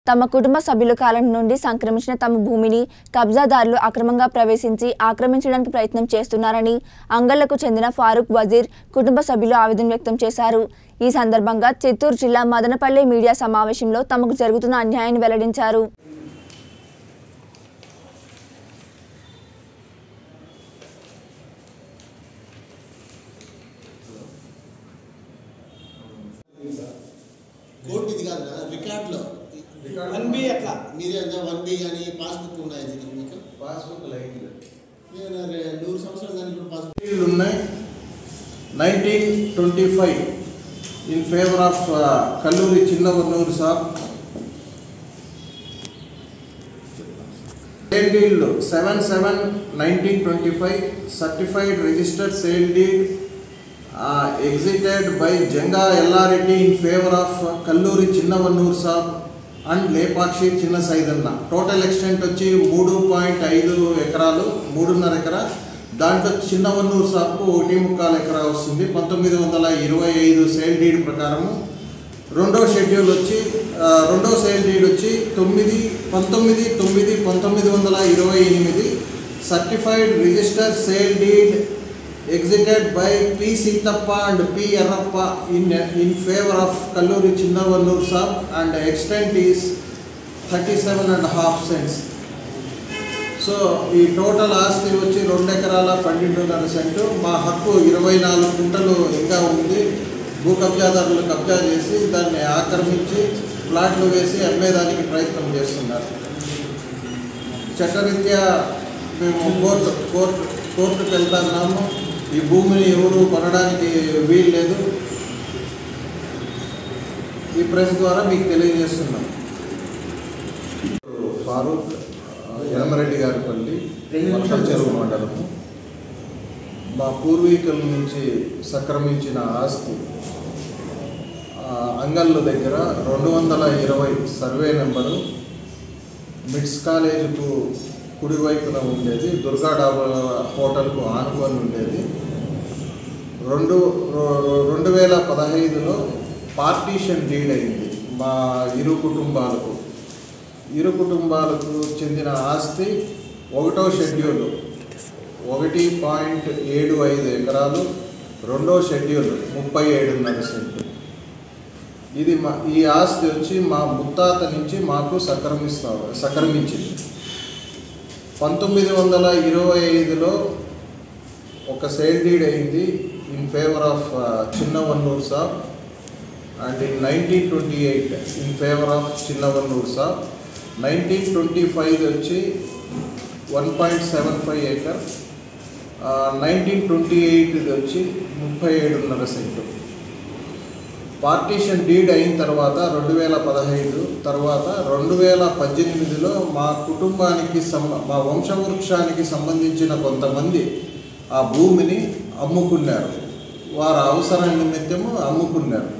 తమ కుటుంబ సభ్యుల కాలం నుండి సంక్రమించిన తమ భూమిని కబ్జాదారులు అక్రమంగా ప్రవేశించి ఆక్రమించడానికి ప్రయత్నం చేస్తున్నారని అంగళ్లకు చెందిన ఫారూక్ వజీర్ కుటుంబ సభ్యులు ఆవేదన వ్యక్తం చేశారు ఈ సందర్భంగా చిత్తూరు జిల్లా మదనపల్లె మీడియా సమావేశంలో తమకు జరుగుతున్న అన్యాయాన్ని వెల్లడించారు కోర్టు ఇది కాదు కదా రికార్డులో వన్ బి అట్లా మీరే అంతా వన్ బి కానీ పాస్బుక్ ఉన్నాయి దీనికి మీకు పాస్బుక్ లైన్ నేను రే- నూరు సంవత్సరాలు కానీ ఇప్పుడు పాస్బుక్ వీళ్ళు ఉన్నాయి nineteen twenty five in favour of Kalluri Chinnavannuru Sab sale deed seven seven nineteen twenty five certified registered sale deed executed by Janga Yellareddy in favour of Kalluri Chinnavannuru Sab and Lepakshi Chinna Saidanna total extent వచ్చి మూడు పాయింట్ ఐదు ఎకరాలు మూడున్నర ఎకరా దాంట్లో చిన్నవన్నూరు సాబ్కు ఒకటి ముక్కాలు ఎకరా వస్తుంది పంతొమ్మిది వందల ఇరవై ఐదు సేల్ డీడ్ ప్రకారము రెండో షెడ్యూల్ వచ్చి ఆ, రెండో సేల్ డీడ్ వచ్చి తొమ్మిది పంతొమ్మిది తొమ్మిది పంతొమ్మిది వందల ఇరవై ఎనిమిది certified register sale deed executed by P Seethappa and P Yerrappa in in favour of Kalluri Chinnavannuru Sab and extent is thirty seven and half cents so ఈ టోటల్ ఆస్తి వచ్చి రెండు ఎకరాల పన్నెండున్నర సెంటు మా హక్కు ఇరవై నాలుగు గుంటలు ఇంకా ఉంది భూ కబ్జాదారులు కబ్జా చేసి దాన్ని ఆక్రమించి ప్లాట్లు వేసి అమ్మేదానికి ప్రయత్నం చేస్తున్నారు చట్టరీత్యా మేము కోర్టు కోర్టు కోర్టుకు వెళ్తున్నాము ఈ భూమిని ఎవరు కొనడానికి వీలు లేదు ఈ ప్రెస్ ద్వారా మీకు తెలియజేస్తున్నాం ఫారూక్ ఆ, యనమరెడ్డి గారిపల్లి వర్షం చెరువు మండలము మా పూర్వీకుల నుంచి సక్రమించిన ఆస్తి ఆ, అంగళ్ళు దగ్గర రెండు వందల ఇరవై సర్వే నెంబరు మిడ్స్ కాలేజీకు కుడివైపున ఉండేది దుర్గా డాబా హోటల్కు ఆనుకొని ఉండేది రెండు రో- రెండు వేల పదహైదులో పార్టీషన్ డీడ్ అయింది మా ఇరు కుటుంబాలకు ఇరు కుటుంబాలకు చెందిన ఆస్తి ఒకటో షెడ్యూల్ ఒకటి పాయింట్ ఏడు ఐదు ఎకరాలు రెండో షెడ్యూల్ ముప్పై ఏడున్నర సెంటు ఇది మా ఈ ఆస్తి వచ్చి మా ముత్తాత నుంచి మాకు సక్రమిస్తా సక్రమించింది పంతొమ్మిది వందల ఇరవై ఐదులో ఒక సేల్ డీడ్ అయింది in favour of Chinnavannuru Sab and in nineteen twenty eight in favour of Chinnavannuru Sab nineteen twenty five వచ్చి one point seven five acre nineteen twenty eight వచ్చి ముప్పై ఏడున్నర సెంటు పార్టీషన్ డీడ్ అయిన తర్వాత రెండు వేల పదహైదు తర్వాత రెండు వేల పద్దెనిమిదిలో మా కుటుంబానికి సంబ మా వంశవృక్షానికి సంబంధించిన కొంతమంది ఆ భూమిని అమ్ముకున్నారు వారి అవసరం నిమిత్తము అమ్ముకున్నారు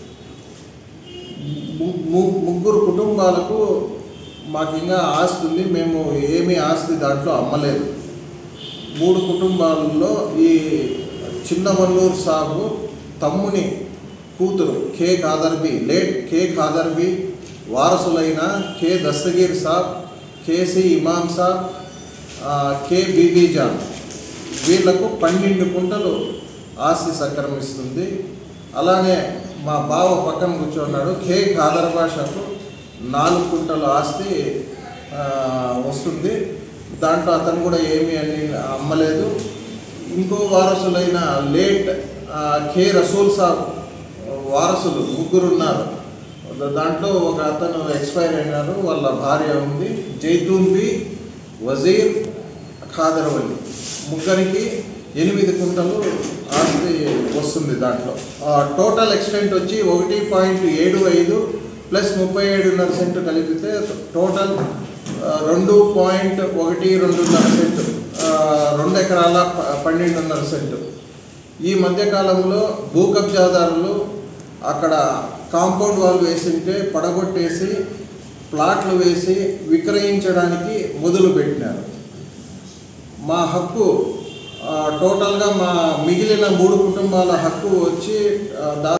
ము- ము- ముగ్గురు కుటుంబాలకు మాకు ఇంకా ఆస్తి ఉంది మేము ఏమీ ఆస్తి దాంట్లో అమ్మలేదు మూడు కుటుంబాలలో ఈ చిన్నవల్లూరు సాగు తమ్ముని కూతురు K Khadarbi late K Khadarbi వారసులైన కె దస్తగీర్ సాబ్ కేసి ఇమాం సాబ్ ఆ, కె బీబీ జాన్ వీళ్లకు పన్నెండు కుంటలు ఆస్తి సక్రమిస్తుంది అలానే మా బావ పక్కన కూర్చున్నాడు కే ఖాదర్ భాషకు నాలుగు కుంటలు ఆస్తి ఆ, వస్తుంది దాంట్లో అతను కూడా ఏమీ అని అమ్మలేదు ఇంకో వారసులైన లేట్ ఆ, కె రసూల్ సాబ్ వారసులు ముగ్గురు ఉన్నారు దాంట్లో ఒక అతను ఎక్స్పైర్ అయినారు వాళ్ళ భార్య ఉంది జైతూన్ బి వజీర్ ఖాదర్వల్లి ముగ్గురికి ఎనిమిది కుంటలు ఆస్తి వస్తుంది దాంట్లో ఆ, టోటల్ ఎక్స్టెంట్ వచ్చి ఒకటి పాయింట్ ఏడు ఐదు ప్లస్ ముప్పై ఏడున్నర సెంటు కలిపితే టోటల్ ఆ, రెండు పాయింట్ ఒకటి రెండున్నర సెంటు ఆ, రెండు ఎకరాల ప- పన్నెండున్నర సెంటు ఈ మధ్యకాలంలో భూ కబ్జాదారులు అక్కడ కాంపౌండ్ వాల్ వేసింటే పడగొట్టేసి ప్లాట్లు వేసి విక్రయించడానికి మొదలుపెట్టినారు మా హక్కు ఆ, టోటల్గా మా మిగిలిన మూడు కుటుంబాల హక్కు వచ్చి ఆ, దా